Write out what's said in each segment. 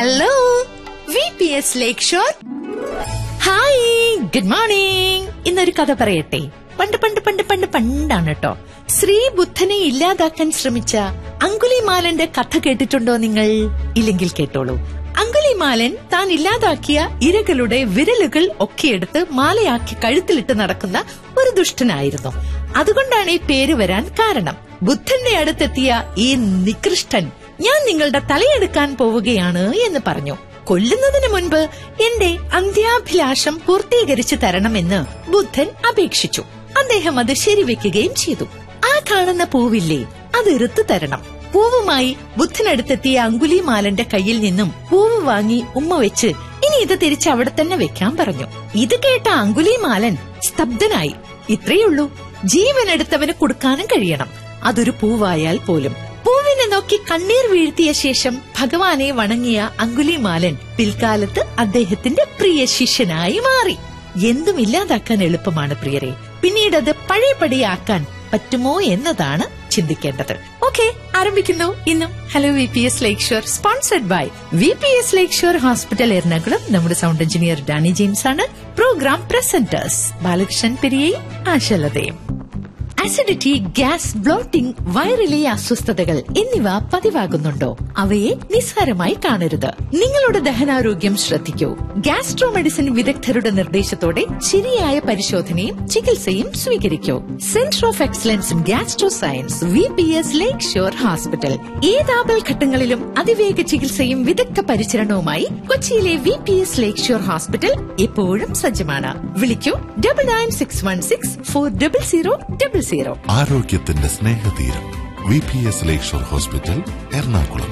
Hello V P S Lake Shore hi good morning ഇന്നൊരു കഥ പറയട്ടെ പണ്ട് പണ്ട് പണ്ട് പണ്ട് പണ്ടാണ് കേട്ടോ ശ്രീ ബുദ്ധനെ ഇല്ലാതാക്കാൻ ശ്രമിച്ച അങ്കുലിമാലന്റെ കഥ കേട്ടിട്ടുണ്ടോ നിങ്ങൾ ഇല്ലെങ്കിൽ കേട്ടോളൂ അങ്കുലിമാലൻ താൻ ഇല്ലാതാക്കിയ ഇരകളുടെ വിരലുകൾ ഒക്കെയെടുത്ത് മാലയാക്കി കഴുത്തിലിട്ട് നടക്കുന്ന ഒരു ദുഷ്ടനായിരുന്നു അതുകൊണ്ടാണ് ഈ പേര് വരാൻ കാരണം ബുദ്ധന്റെ അടുത്തെത്തിയ ഈ നികൃഷ്ടൻ ഞാൻ നിങ്ങളുടെ തലയെടുക്കാൻ പോവുകയാണ് എന്ന് പറഞ്ഞു കൊല്ലുന്നതിന് മുൻപ് എന്റെ അന്ത്യാഭിലാഷം പൂർത്തീകരിച്ചു തരണമെന്ന് ബുദ്ധൻ അപേക്ഷിച്ചു അദ്ദേഹം അത് ശരിവെക്കുകയും ചെയ്തു ആ കാണുന്ന പൂവില്ലേ അത് ഇറുത്തു തരണം പൂവുമായി ബുദ്ധനടുത്തെത്തിയ അങ്കുലിമാലന്റെ കയ്യിൽ നിന്നും പൂവ് വാങ്ങി ഉമ്മ വെച്ച് ഇനി ഇത് തിരിച്ച് അവിടെ തന്നെ വെക്കാൻ പറഞ്ഞു ഇത് കേട്ട അങ്കുലിമാലൻ സ്തബ്ധനായി ഇത്രയുള്ളൂ ജീവനെടുത്തവന് കൊടുക്കാനും കഴിയണം അതൊരു പൂവായാൽ പോലും പൂവിനെ നോക്കി കണ്ണീർ വീഴ്ത്തിയ ശേഷം ഭഗവാനെ വണങ്ങിയ അങ്കുലിമാലൻ പിൽക്കാലത്ത് അദ്ദേഹത്തിന്റെ പ്രിയ ശിഷ്യനായി മാറി എന്തും ഇല്ലാതാക്കാൻ എളുപ്പമാണ് പ്രിയരെ പിന്നീട് അത് പഴയപടിയാക്കാൻ പറ്റുമോ എന്നതാണ് ചിന്തിക്കേണ്ടത് ഓക്കെ ആരംഭിക്കുന്നു ഇന്നും hello V P S Lake Shore sponsored by V P S Lake Shore hospital Ernakulam നമ്മുടെ സൗണ്ട് എഞ്ചിനീയർ ഡാനി ജെയിംസ് ആണ് പ്രോഗ്രാം പ്രസന്റേഴ്സ് ബാലകൃഷ്ണൻ പെരിയയും ആശലതയും അസിഡിറ്റി ഗ്യാസ് ബ്ലോട്ടിംഗ് വയറിലെ അസ്വസ്ഥതകൾ എന്നിവ പതിവാകുന്നുണ്ടോ അവയെ നിസ്സാരമായി കാണരുത് നിങ്ങളുടെ ദഹനാരോഗ്യം ശ്രദ്ധിക്കൂ ഗ്യാസ്ട്രോ മെഡിസിൻ വിദഗ്ധരുടെ നിർദ്ദേശത്തോടെ ശരിയായ പരിശോധനയും ചികിത്സയും സ്വീകരിക്കൂ centre of excellence in gastro science V P S Lake Shore hospital ഏതാപൽ ഘട്ടങ്ങളിലും അതിവേഗ ചികിത്സയും വിദഗ്ധ പരിചരണവുമായി കൊച്ചിയിലെ V P S Lake Shore hospital എപ്പോഴും സജ്ജമാണ് വിളിക്കൂ double nine six one six four double zero double zero ആരോഗ്യത്തിന്റെ സ്നേഹതീരം V P S Lakeshore hospital Ernakulam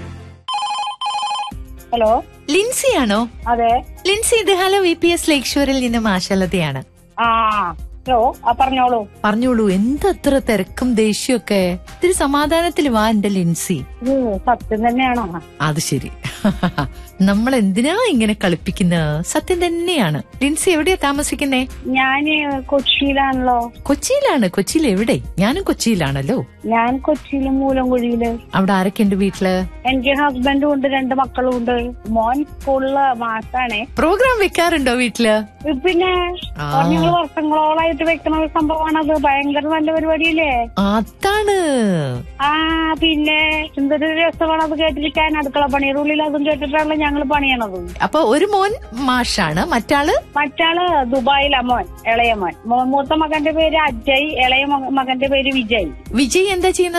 hello ലിൻസിയാണോ അതെ ലിൻസി ഇത് hello V P S Lake ഷോറിൽ നിന്നും ആശാലതയാണ് ആ ഹലോ ആ പറഞ്ഞോളൂ പറഞ്ഞോളൂ എന്തത്ര തിരക്കും ദേഷ്യമൊക്കെ ഇത്തിരി സമാധാനത്തിൽ വാ എന്റെ ലിൻസി ഇത് സത്യം തന്നെയാണോ അത് ശരി നമ്മൾ എന്തിനാ ഇങ്ങനെ കളിപ്പിക്കുന്നത് സത്യം തന്നെയാണ് ലിൻസി എവിടെയാ താമസിക്കുന്നേ ഞാന് കൊച്ചിയിലാണല്ലോ കൊച്ചിയിലാണ് കൊച്ചിയിൽ എവിടെ ഞാനും കൊച്ചിയിലാണല്ലോ ഞാൻ കൊച്ചിയില് മൂലംകുഴിയില് അവിടെ ആരൊക്കെയുണ്ട് വീട്ടില് എനിക്ക് ഹസ്ബൻഡും ഉണ്ട് രണ്ട് മക്കളും ഉണ്ട് മോൻ സ്കൂളില് മാസാണേ പ്രോഗ്രാം വെക്കാറുണ്ടോ വീട്ടില് പിന്നെ ആ. ഞങ്ങൾ വർഷങ്ങളോളായിട്ട് വെക്കുന്ന ഒരു സംഭവമാണത് ഭയങ്കര നല്ല പരിപാടിയല്ലേ അതാണ് ആ പിന്നെ എന്തൊരു രസമാണ് അത് കേട്ടിരിക്കാൻ അടുക്കള പണിയുടെ ഉള്ളിൽ അതും കേട്ടിട്ടാണല്ലോ ഞങ്ങൾ പണിയണത് അപ്പൊ ഒരു മോൻ മാഷാണ് മറ്റാള് മറ്റാള് ദുബായിലാ മോൻ ഇളയ മോൻ മൂ- മൂത്ത മകന്റെ പേര് അജയ് ഇളയ മക- മകന്റെ പേര് വിജയ് വിജയ് എന്താ ചെയ്യുന്നത്